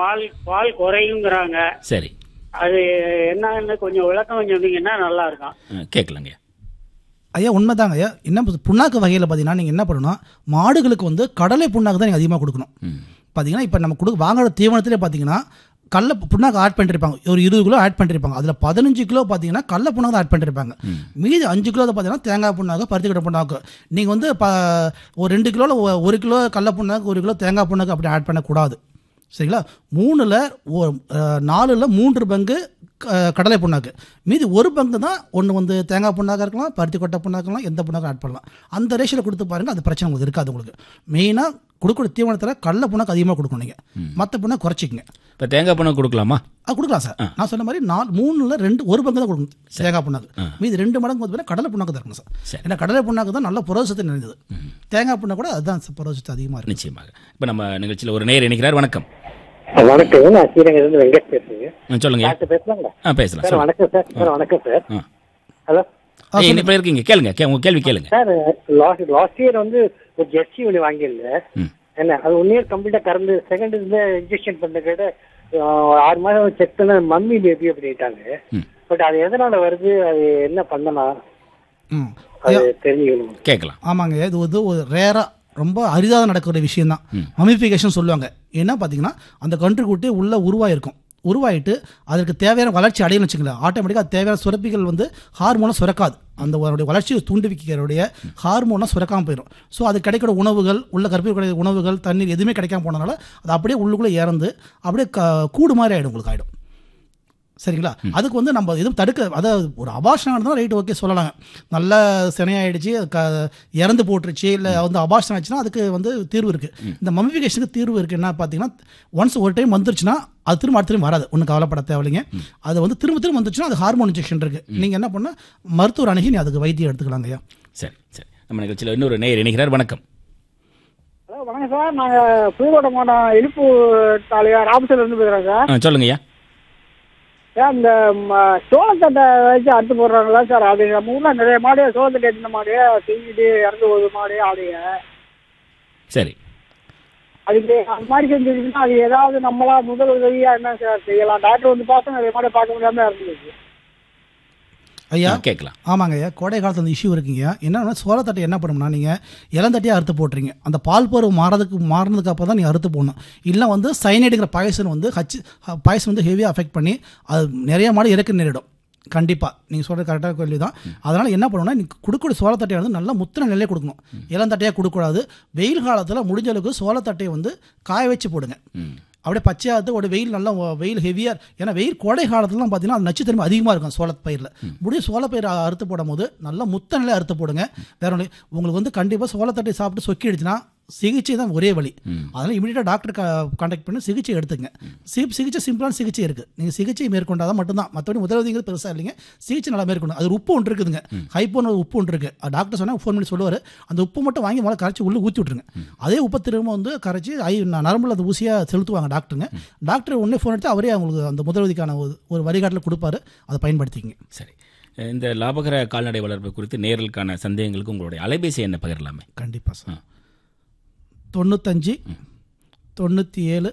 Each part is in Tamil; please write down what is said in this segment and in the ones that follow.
பால் பால் குறையுங்கிறாங்க சரி அது என்னன்னு கொஞ்சம் விளக்கம் கொஞ்சம் சொன்னீங்கன்னா நல்லா இருக்கும் அஹ், கேட்கலாங்க ஐயா உண்மைதாங்க ஐயா என்ன பு- புண்ணாக்கு வகையில் பார்த்தீங்கன்னா நீங்கள் என்ன பண்ணணும் மாடுகளுக்கு வந்து கடலை புண்ணாக்கு தான் நீங்கள் அதிகமாக கொடுக்கணும் ம் பார்த்தீங்கன்னா இப்போ நம்ம கொடு வாங்குற தீவனத்திலே பார்த்தீங்கன்னா கடல புண்ணாக்கு ஆட் பண்ணிருப்பாங்க ஒரு இருபது கிலோ ஆட் பண்ணிருப்பாங்க அதில் பதினஞ்சு கிலோ பார்த்தீங்கன்னா கடல புண்ணாக்கு தான் ஆட் பண்ணிருப்பாங்க மீதி அஞ்சு கிலோ பார்த்தீங்கன்னா தேங்காய் புண்ணாக்கு பருத்தி கடை புண்ணாக்கு நீங்கள் வந்து ப ஒரு ரெண்டு கிலோவில் ஒரு கிலோ கடல புண்ணாக்கு ஒரு கிலோ தேங்காய் புண்ணாக்கு அப்படி ஆட் பண்ணக்கூடாது சரிங்களா மூணில் நாலில் மூன்று பங்கு க- கடலை புண்ணாக்கு மீதி ஒரு பங்கு தான் ஒன்று வந்து தேங்காய் புண்ணாக்கா இருக்கலாம் பருத்தி கொட்டை புண்ணாக்கலாம் எந்த புண்ணாக்கும் ஆட் பண்ணலாம் அந்த ரேஷியோவில் கொடுத்து பாருங்கள் அது பிரச்சனை உங்களுக்கு இருக்காது உங்களுக்கு மெயினாக கொடுக்குற தீவனத்தில் கடலை புண்ணாக்கு அதிகமாக கொடுக்கணும் நீங்கள் மற்ற புண்ணாக்கு குறைச்சிக்கங்க இப்போ தேங்காய் பணம் கொடுக்கலாமா அது கொடுக்கலாம் சார் நான் சொன்ன மாதிரி நாலு மூணுல ரெண்டு ஒரு பங்கு தான் கொடுக்கணும் தேங்காய் புண்ணாக்கு மீதி ரெண்டு மடங்கு வந்து கடலை புண்ணாக்கு தான் இருக்கணும் சார் சரி. ஏன்னா கடலை புண்ணாக்கு தான் நல்ல புரோசத்தை நிறைந்தது தேங்காய் புண்ணாக்கு கூட அதுதான் புரோசத்து அதிகமாக இருக்கு நிச்சயமாக இப்போ நம்ம நிகழ்ச்சியில் ஒரு நேர் இணைக்கிறார் வணக்கம் வணக்கம் நான் ஸ்ரீரங்கத்திலிருந்து வெங்கட் பேசுறேங்க ஆ, சொல்லுங்க டாக்டர் பேசுறாங்களா ஆ பேசலாம் சார் சொல்லுங்க வணக்கம் சார் சார் வணக்கம் சார் ஆ ஹலோ ஏய், இப்போ இருக்கீங்க கேளுங்க கே உங்க கேள்வி கேளுங்க சார் லாஸ்ட் லாஸ்ட் இயர் வந்து ஒரு ஜெர்சி ஒன்று வாங்கியிருந்தேன் ம் என்ன அது ஒன் இயர் கம்ப்ளீட்டாக கறந்து செகண்ட் இதுல இன்ஜெக்ஷன் பண்ண கேட்ட ஆறு மாதம் செக் பண்ண மம்மி பேபி அப்படின்ட்டாங்க ம். பட் அது எதனால வருது அது என்ன பண்ணலாம் ம் அது தெரிஞ்சுக்கணும் கேட்கலாம் ஆமாங்க இது வந்து ஒரு ரேராக ரொம்ப அரிதாக நடக்கிற விஷயம் தான் மமிஃபிகேஷன் சொல்லுவாங்க என்ன பார்த்தீங்கன்னா அந்த கன்று குட்டி உள்ளே உருவாயிருக்கும் உருவாயிட்டு அதற்கு தேவையான வளர்ச்சி அடையணும்னு வச்சுக்கலாம் ஆட்டோமேட்டிக்காக அது தேவையான சுரப்பிகள் வந்து ஹார்மோனை சுரக்காது அந்த அதனுடைய வளர்ச்சியை தூண்டுவிக்கிறவுடைய ஹார்மோனை சுரக்காமல் போயிடும் ஸோ அது கிடைக்கிற உணவுகள் உள்ள கற்பில் கிடைக்கிற உணவுகள் தண்ணீர் எதுவுமே கிடைக்காம போனனால அது அப்படியே உள்ளுக்குள்ளே இறந்து அப்படியே க கூடு மாதிரி ஆகிடும் உங்களுக்கு ஆகிடும் சரிங்களா அதுக்கு வந்து நம்ம எதுவும் தடுக்க அதாவது ஒரு அபாஷனம் இருந்தால் ரைட் ஓகே சொல்லலாங்க நல்ல சினையாயிடுச்சு க இறந்து போட்டுருச்சு இல்லை வந்து அபாஷனம் ஆச்சுன்னா அதுக்கு வந்து தீர்வு இருக்குது இந்த மமிஃபிகேஷனுக்கு தீர்வு இருக்குது என்ன பார்த்தீங்கன்னா ஒன்ஸ் ஒரு டைம் வந்துருச்சுன்னா அது திரும்ப அடுத்த டைம் வராது ஒன்றும் கவலைப்பட தேவையில்லைங்க அது வந்து திரும்ப திரும்ப வந்துச்சுன்னா அது ஹார்மோன் இன்ஜெக்ஷன் இருக்குது நீங்கள் என்ன பண்ண மருத்துவர் அணுகி நீ அதுக்கு வைத்தியம் எடுத்துக்கலாங்க ஐயா சரி சரி நம்ம நிகழ்ச்சியில் இன்னொரு நேர் இணைக்கிறார் வணக்கம் ஹலோ வணக்கம் சார் நாங்கள் புதுக்கோட்டை மாவட்டம் இழுப்பு தாலுகா ராமசூர்ல இருந்து பேசுகிறோம் சார் ஆ சொல்லுங்கய்யா சார் இந்த ம, சோளத்தட்டை வச்சு அறுத்து போடுறாங்களா சார் அது நம்ம ஊரில் நிறைய மாடு சோளத்தட்டை எடுத்த மாடு தீங்கிட்டு இறந்து போகுது மாடு ஆடுங்க சரி அதுக்கு அந்த மாதிரி செஞ்சிருச்சுன்னா அது ஏதாவது நம்மளா முதல் உதவியாக என்ன சார் செய்யலாம் டாக்டர் வந்து பார்த்தா நிறைய மாடு பார்க்க முடியாம இருந்துச்சு ஐயா ஆ, கேட்கலாம் ஆமாங்க ஐயா கோடை காலத்தில் அந்த இஷ்யூ இருக்குங்க என்னன்னா சோளத்தட்டை என்ன பண்ணணும்னா நீங்கள் இளந்தட்டியாக அறுத்து போட்டுறீங்க அந்த பால் பருவம் மாறதுக்கு மாறினதுக்கு அப்புறம் தான் நீங்கள் அறுத்து போடணும் இல்லை வந்து சைனைடுங்கிற பாயசன் வந்து ஹச் பாயசன் வந்து ஹெவியாக அஃபெக்ட் பண்ணி அது நிறைய மாடு இறக்க நேரிடும் கண்டிப்பாக நீங்கள் சொல்கிறது கரெக்டாக கேள்வி தான் அதனால் என்ன பண்ணணும்னா நீங்கள் கொடுக்கக்கூடிய சோளத்தட்டையை வந்து நல்லா முத்தின நிலையை கொடுக்கணும் இளந்தட்டையாக கொடுக்கக்கூடாது வெயில் காலத்தில் முடிஞ்ச அளவுக்கு சோளத்தட்டையை வந்து காய வச்சு போடுங்க ம் அப்படியே பச்சையாக ஒரு வெயில் நல்லா வ- வெயில் ஹெவியாக ஏன்னா வெயில் கோடை காலத்துலலாம் பார்த்தீங்கன்னா அது நச்சுத்தன்மை அதிகமாக இருக்கும் சோளப்பயிரில் முடிய சோளப்பயிர் அ- அறுத்து போடும் போது நல்லா முத்த நிலை அறுத்து போடுங்க வேற ஒன்று உங்களுக்கு வந்து கண்டிப்பாக சோளத்தட்டை சாப்பிட்டு சொக்கிடுச்சுன்னா சிகிச்சை தான் ஒரே வழி அதனால் இமீடியட்டாக டாக்டர் கான்டாக்ட் பண்ணி சிகிச்சை எடுத்துங்க சி சிகிச்சை சிம்பிளான சிகிச்சை இருக்குது நீங்கள் சிகிச்சை மேற்கொண்டால் தான் மட்டும்தான் மற்றபடி முதலுதவிங்கிறது பெருசாக இல்லைங்க சிகிச்சை நல்லா மேற்கொண்டு அது ஒரு உப்பு ஒன்று இருக்குதுங்க ஹைப்போன்னு ஒரு உப்பு ஒன்று இருக்குது டாக்டர் சொன்னால் ஃபோன் பண்ணி சொல்லுவார் அந்த உப்பு மட்டும் வாங்கி முதல்ல கரைச்சி உள்ளே ஊற்றி விட்ருங்க அதே உப்பை திரும்ப வந்து கரைச்சி ஐ ந- நரம்புல அந்த ஊசியாக செலுத்துவாங்க டாக்டருங்க டாக்டர் உடனே ஃபோன் எடுத்து அவரே அவங்களுக்கு அந்த முதலுதவிக்கான ஒரு ஒரு வழிகாட்டில் கொடுப்பாரு அதை பயன்படுத்திக்கங்க சரி இந்த லாபகர கால்நடை வளர்ப்பு குறித்து நேரலுக்கான சந்தேகங்களுக்கு உங்களுடைய அலைபேசி என்ன பகிரலாமே கண்டிப்பாக சார் தொண்ணூத்தஞ்சு தொண்ணூற்றி ஏழு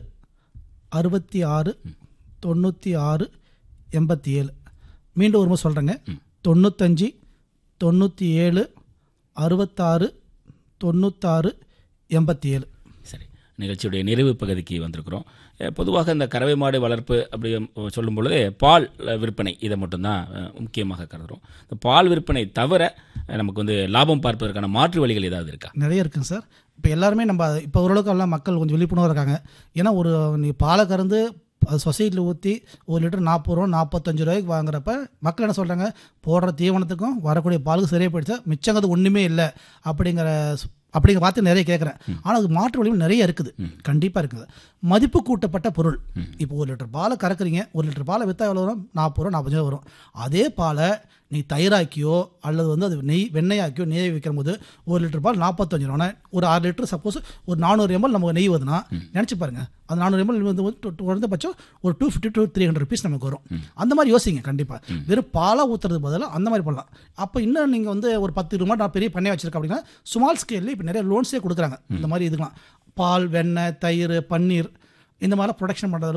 அறுபத்தி ஆறு தொண்ணூற்றி ஆறு எண்பத்தி ஏழு மீண்டும் ஒரு முறை சொல்கிறேங்க தொண்ணூத்தஞ்சு தொண்ணூற்றி ஏழு அறுபத்தாறு தொண்ணூத்தாறு எண்பத்தி ஏழு சரி நிகழ்ச்சியுடைய நிறைவு பகுதிக்கு வந்திருக்கிறோம் அஹ், பொதுவாக இந்த கறவை மாடு வளர்ப்பு அப்படி அஹ், சொல்லும் பொழுது பால் அஹ், விற்பனை இதை மட்டும்தான் அஹ், முக்கியமாக கருதுகிறோம் இந்த பால் விற்பனை தவிர அஹ், நமக்கு வந்து லாபம் பார்ப்பதற்கான மாற்று வழிகள் ஏதாவது இருக்கா நிறைய இருக்குங்க சார் இப்போ எல்லாருமே நம்ம இப்போ ஓரளவுக்கு எல்லாம் மக்கள் கொஞ்சம் விழிப்புணர்வு இருக்காங்க ஏன்னா ஒரு நீ பாலை கறந்து அது சொசைட்டியில் ஊற்றி ஒரு லிட்டர் நாற்பது ரூபா நாற்பத்தஞ்சு ரூபாய்க்கு வாங்குறப்ப மக்கள் என்ன சொல்கிறாங்க போடுற தீவனத்துக்கும் வரக்கூடிய பாலுக்கு சரியாக போயிடுச்சா மிச்சங்கிறது ஒன்றுமே இல்லை அப்படிங்கிற சு- அப்படிங்கிற வார்த்தை நிறைய கேட்குறேன் ஆனால் அது மாற்று வழிகள் நிறைய இருக்குது கண்டிப்பாக இருக்குது மதிப்பு கூட்டப்பட்ட பொருள் இப்போ ஒரு லிட்டர் பாலை கறக்குறீங்க ஒரு லிட்டர் பாலை விற்றா எவ்வளோ வரும் நாற்பது ரூபா நாற்பத்தஞ்சு ரூபா வரும் அதே பாலை நீ தயிராக்கியோ அல்லது வந்து அது நெய் வெண்ணெயாக்கியோ நெய் விற்கும் போது ஒரு லிட்டர் பால் நாற்பத்தஞ்சு ரூபா ஒரு ஆறு லிட்டர் சப்போஸ் ஒரு நானூறு எம்எல் நமக்கு நெய் வருதுன்னா நினச்சி பாருங்க அந்த நானூறு எம்எல் வந்து வந்து டு- டு- குறைந்தபட்சம் ஒரு two fifty two three hundred rupees நமக்கு வரும் அந்த மாதிரி யோசிங்க கண்டிப்பாக வெறும் பாலாக ஊற்றுறது பதிலாக அந்த மாதிரி பண்ணலாம் அப்போ இன்னும் நீங்கள் வந்து ஒரு பத்து ரூபா நான் பெரிய பண்ணைய வச்சிருக்கேன் அப்படின்னா ஸ்மால் ஸ்கேல்ல இப்போ நிறைய லோன்ஸே கொடுக்குறாங்க இந்த மாதிரி இதுக்கெலாம் பால் வெண்ணெய் தயிர் பன்னீர் இந்த மாதிரிலாம் ப்ரொடக்ஷன் பண்ணுறது